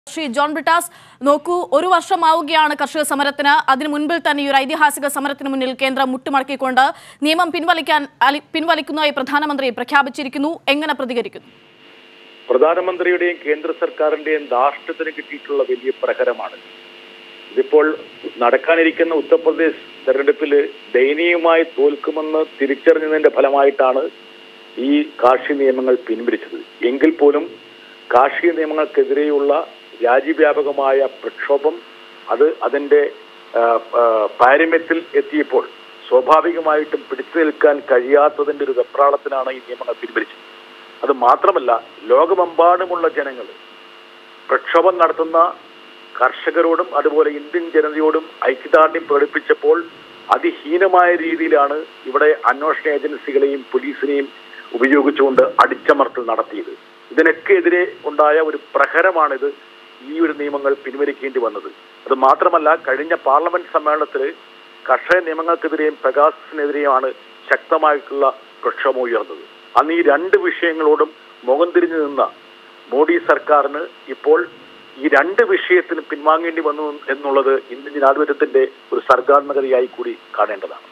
Shri John Brittas നോക്കൂ ഒരു വർഷമാവുകയാണ് കർഷക സമരത്തിന് അതിനു മുൻപിൽ തന്നെ ഈ ഒരു ഐതിഹാസിക സമരത്തിന് മുന്നിൽ കേന്ദ്രം മുട്ടുമടക്കിക്കൊണ്ട് നിയമം പിൻവലിക്കാൻ അലി- പിൻവലിക്കുന്നതായി പ്രധാനമന്ത്രി പ്രഖ്യാപിച്ചിരിക്കുന്നു എങ്ങനെ പ്രതികരിക്കുന്നു പ്രധാനമന്ത്രിയുടെയും കേന്ദ്ര സർക്കാരിന്റെയും ധാർഷ്ട്യത്തിന് കിട്ടിയിട്ടുള്ള വലിയ പ്രഹരമാണ് ഇതിപ്പോൾ നടക്കാനിരിക്കുന്ന ഉത്തർപ്രദേശ് തെരഞ്ഞെടുപ്പിൽ ദയനീയമായി തോൽക്കുമെന്ന് തിരിച്ചറിഞ്ഞതിന്റെ ഫലമായിട്ടാണ് ഈ കാർഷിക നിയമങ്ങൾ പിൻവലിച്ചത് എങ്കിൽ പോലും കാർഷിക നിയമങ്ങൾക്കെതിരെയുള്ള രാജ്യവ്യാപകമായ പ്രക്ഷോഭം അത് അതിന്റെ ആ, ആ, പാരമ്യത്തിൽ എത്തിയപ്പോൾ സ്വാഭാവികമായിട്ടും പിടിച്ചു നിൽക്കാൻ കഴിയാത്തതിന്റെ ഒരു വെപ്രാളത്തിനാണ് ഈ നിയമങ്ങൾ പിൻവലിച്ചത് അത് മാത്രമല്ല ലോകമെമ്പാടുമുള്ള ജനങ്ങൾ പ്രക്ഷോഭം നടത്തുന്ന കർഷകരോടും അതുപോലെ ഇന്ത്യൻ ജനതയോടും ഐക്യദാർഢ്യം പ്രകടിപ്പിച്ചപ്പോൾ അതിഹീനമായ രീതിയിലാണ് ഇവിടെ അന്വേഷണ ഏജൻസികളെയും പോലീസിനെയും ഉപയോഗിച്ചുകൊണ്ട് അടിച്ചമർത്തൽ നടത്തിയത് ഇതിനൊക്കെ എതിരെ ഉണ്ടായ ഒരു പ്രഹരമാണിത് ഈ ഒരു നിയമങ്ങൾ പിൻവലിക്കേണ്ടി വന്നത് അത് മാത്രമല്ല കഴിഞ്ഞ പാർലമെന്റ് സമ്മേളനത്തിൽ കർഷക നിയമങ്ങൾക്കെതിരെയും പ്രകാശത്തിനെതിരെയുമാണ് ശക്തമായിട്ടുള്ള പ്രക്ഷോഭം ഉയർന്നത് അന്ന് ഈ രണ്ട് വിഷയങ്ങളോടും മുഖം തിരിഞ്ഞു നിന്ന മോഡി സർക്കാരിന് ഇപ്പോൾ ഈ രണ്ട് വിഷയത്തിനും പിൻവാങ്ങേണ്ടി വന്നു എന്നുള്ളത് ഇന്ത്യൻ ജനാധിപത്യത്തിന്റെ ഒരു സർഗാത്മകതയായി കൂടി കാണേണ്ടതാണ്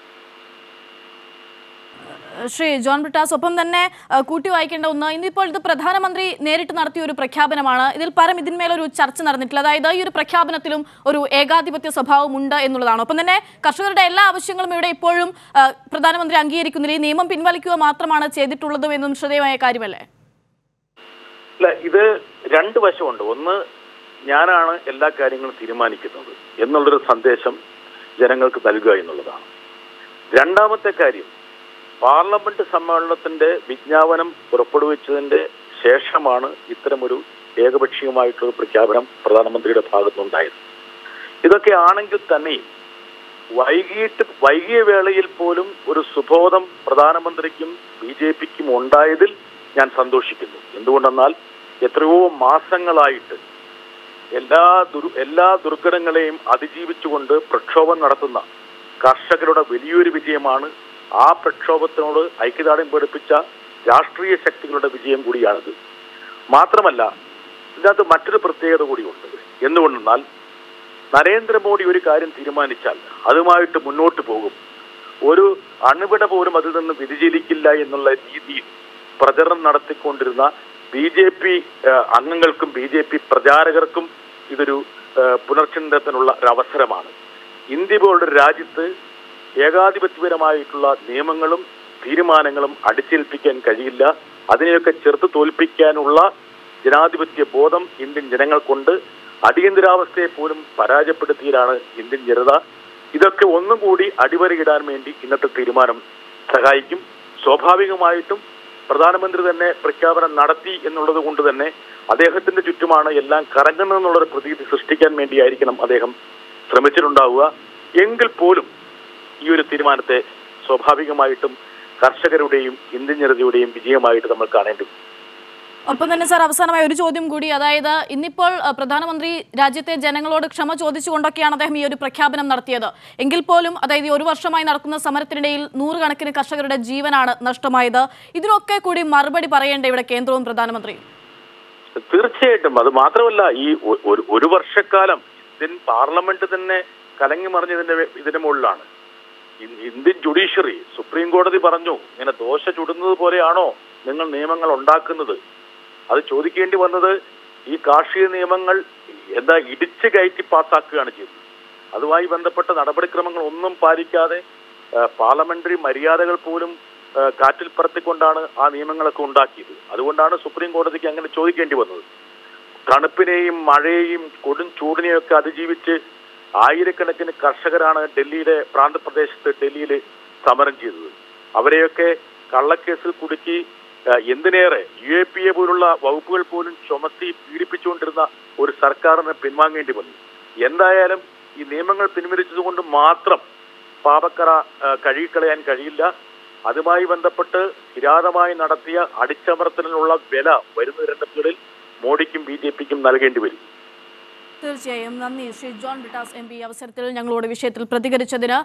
ശ്രീ ജോൺ ബ്രിട്ടാസ് ഒപ്പം തന്നെ ആ, കൂട്ടി വായിക്കേണ്ട ഒന്ന് ഇന്നിപ്പോൾ ഇത് പ്രധാനമന്ത്രി നേരിട്ട് നടത്തിയ ഒരു പ്രഖ്യാപനമാണ് ഇതിൽ പരം ഇതിന്മേലൊരു ചർച്ച നടന്നിട്ടില്ല അതായത് ഈ ഒരു പ്രഖ്യാപനത്തിലും ഒരു ഏകാധിപത്യ സ്വഭാവം ഉണ്ട് എന്നുള്ളതാണ് ഒപ്പം തന്നെ കർഷകരുടെ എല്ലാ ആവശ്യങ്ങളും ഇവിടെ ഇപ്പോഴും ആ, പ്രധാനമന്ത്രി അംഗീകരിക്കുന്നില്ല ഈ നിയമം പിൻവലിക്കുക മാത്രമാണ് ചെയ്തിട്ടുള്ളതും എന്നും ശ്രദ്ധേയമായ കാര്യമല്ലേ അല്ല ഇത് രണ്ട് വശമുണ്ട് ഒന്ന് ഞാനാണ് എല്ലാ കാര്യങ്ങളും തീരുമാനിക്കുന്നത് എന്നുള്ളൊരു സന്ദേശം ജനങ്ങൾക്ക് നൽകുക എന്നുള്ളതാണ് രണ്ടാമത്തെ കാര്യം പാർലമെന്റ് സമ്മേളനത്തിന്റെ വിജ്ഞാപനം പുറപ്പെടുവിച്ചതിന്റെ ശേഷമാണ് ഇത്തരമൊരു ഏകപക്ഷീയമായിട്ടുള്ള പ്രഖ്യാപനം പ്രധാനമന്ത്രിയുടെ ഭാഗത്തുനിന്നുണ്ടായത് ഇതൊക്കെ ആണെങ്കിൽ തന്നെയും വൈകിട്ട് വൈകിയ വേളയിൽ പോലും ഒരു സുബോധം പ്രധാനമന്ത്രിക്കും ബി ജെ പിക്കും ഉണ്ടായതിൽ ഞാൻ സന്തോഷിക്കുന്നു എന്തുകൊണ്ടെന്നാൽ എത്രയോ മാസങ്ങളായിട്ട് എല്ലാ ദുർ എല്ലാ ദുർഘടങ്ങളെയും അതിജീവിച്ചുകൊണ്ട് പ്രക്ഷോഭം നടത്തുന്ന കർഷകരുടെ വലിയൊരു വിജയമാണ് ആ പ്രക്ഷോഭത്തിനോട് ഐക്യദാർഢ്യം പഠിപ്പിച്ച രാഷ്ട്രീയ ശക്തികളുടെ വിജയം കൂടിയാണിത് മാത്രമല്ല ഇതിനകത്ത് മറ്റൊരു പ്രത്യേകത കൂടിയുണ്ട് എന്തുകൊണ്ടെന്നാൽ നരേന്ദ്രമോദി ഒരു കാര്യം തീരുമാനിച്ചാൽ അതുമായിട്ട് മുന്നോട്ട് പോകും ഒരു അണുവിട പോലും അതിൽ നിന്ന് വ്യതിചലിക്കില്ല എന്നുള്ള രീതിയിൽ പ്രചരണം നടത്തിക്കൊണ്ടിരുന്ന ബി ജെ പി അംഗങ്ങൾക്കും ബി ജെ പി പ്രചാരകർക്കും ഇതൊരു ആ, പുനർചിന്തനത്തിനുള്ള ഒരു അവസരമാണ് ഇന്ത്യ പോലൊരു രാജ്യത്ത് ഏകാധിപത്യപരമായിട്ടുള്ള നിയമങ്ങളും തീരുമാനങ്ങളും അടിച്ചേൽപ്പിക്കാൻ കഴിയില്ല അതിനെയൊക്കെ ചെറുത്ത് തോൽപ്പിക്കാനുള്ള ജനാധിപത്യ ബോധം ഇന്ത്യൻ ജനങ്ങൾക്കുണ്ട് അടിയന്തരാവസ്ഥയെ പോലും പരാജയപ്പെടുത്തിയതാണ് ഇന്ത്യൻ ജനത ഇതൊക്കെ ഒന്നും കൂടി അടിവരയിടാൻ വേണ്ടി ഇന്നത്തെ തീരുമാനം സഹായിക്കും സ്വാഭാവികമായിട്ടും പ്രധാനമന്ത്രി തന്നെ പ്രഖ്യാപനം നടത്തി എന്നുള്ളത് കൊണ്ട് തന്നെ അദ്ദേഹത്തിന്റെ ചുറ്റുമാണ് എല്ലാം കറങ്ങുന്നതെന്നുള്ളൊരു പ്രതീതി സൃഷ്ടിക്കാൻ വേണ്ടിയായിരിക്കണം അദ്ദേഹം ശ്രമിച്ചിട്ടുണ്ടാവുക എങ്കിൽ പോലും ഈ ഒരു തീരുമാനത്തെ സ്വാഭാവികമായിട്ടും കർഷകരുടെയും ഇന്ത്യൻ ജനതയുടെയും വിജയമായിട്ട് നമ്മൾ കാണേണ്ടി വരും. ഒപ്പം തന്നെ സാർ അവസാനമായി ഒരു ചോദ്യം കൂടി അതായത് ഇന്നിപ്പോൾ അഹ്, പ്രധാനമന്ത്രി രാജ്യത്തെ ജനങ്ങളോട് ക്ഷമ ചോദിച്ചുകൊണ്ടൊക്കെയാണ് അദ്ദേഹം ഈ ഒരു പ്രഖ്യാപനം നടത്തിയത് എങ്കിൽ പോലും അതായത് ഈ ഒരു വർഷമായി നടക്കുന്ന സമരത്തിനിടയിൽ നൂറുകണക്കിന് കർഷകരുടെ ജീവനാണ് നഷ്ടമായത് ഇതിനൊക്കെ കൂടി മറുപടി പറയേണ്ട ഇവിടെ കേന്ദ്രവും പ്രധാനമന്ത്രിയും തീർച്ചയായിട്ടും അത് മാത്രമല്ല ഈ ഒ- ഒരു ഒരു വർഷക്കാലം ഇന്ത്യൻ പാർലമെന്റ് തന്നെ കലങ്ങി മറിഞ്ഞതിന്റെ വെ- ഇതിന്റെ മുകളിലാണ് ഇ- ഇന്ത്യൻ ജുഡീഷ്യറി സുപ്രീം കോടതി പറഞ്ഞു ഇങ്ങനെ ദോശ ചുടുന്നത് പോലെയാണോ നിങ്ങൾ നിയമങ്ങൾ ഉണ്ടാക്കുന്നത് അത് ചോദിക്കേണ്ടി വന്നത് ഈ കാർഷിക നിയമങ്ങൾ എന്താ ഇടിച്ചു കയറ്റി പാസ്സാക്കുകയാണ് ചെയ്തത് അതുമായി ബന്ധപ്പെട്ട നടപടിക്രമങ്ങൾ ഒന്നും പാലിക്കാതെ ആ, പാർലമെന്ററി മര്യാദകൾ പോലും ആ, കാറ്റിൽ പറത്തിക്കൊണ്ടാണ് ആ നിയമങ്ങളൊക്കെ ഉണ്ടാക്കിയത് അതുകൊണ്ടാണ് സുപ്രീം കോടതിക്ക് അങ്ങനെ ചോദിക്കേണ്ടി വന്നത് തണുപ്പിനെയും മഴയെയും കൊടും ചൂടിനെയും ഒക്കെ അതിജീവിച്ച് ആയിരക്കണക്കിന് കർഷകരാണ് ഡൽഹിയിലെ പ്രാന്തപ്രദേശത്ത് ഡൽഹിയിൽ സമരം ചെയ്തത് അവരെയൊക്കെ കള്ളക്കേസിൽ കുടുക്കി ആ, എന്തിനേറെ യു എ പി എ പോലുള്ള വകുപ്പുകൾ പോലും ചുമത്തി പീഡിപ്പിച്ചുകൊണ്ടിരുന്ന ഒരു സർക്കാരിന് പിൻവാങ്ങേണ്ടി വന്നു എന്തായാലും ഈ നിയമങ്ങൾ പിൻവലിച്ചതുകൊണ്ട് മാത്രം പാപക്കറ ആ, കഴുകിക്കളയാൻ കഴിയില്ല അതുമായി ബന്ധപ്പെട്ട് കിരാതമായി നടത്തിയ അടിച്ചമർത്തലിനുള്ള വില വരുന്ന തെരഞ്ഞെടുപ്പുകളിൽ മോഡിക്കും ബി ജെ പിക്കും നൽകേണ്ടി വരും തീർച്ചയായും നന്ദി Shri John Brittas M P അവസരത്തിൽ ഞങ്ങളോട് വിഷയത്തിൽ പ്രതികരിച്ചതിന്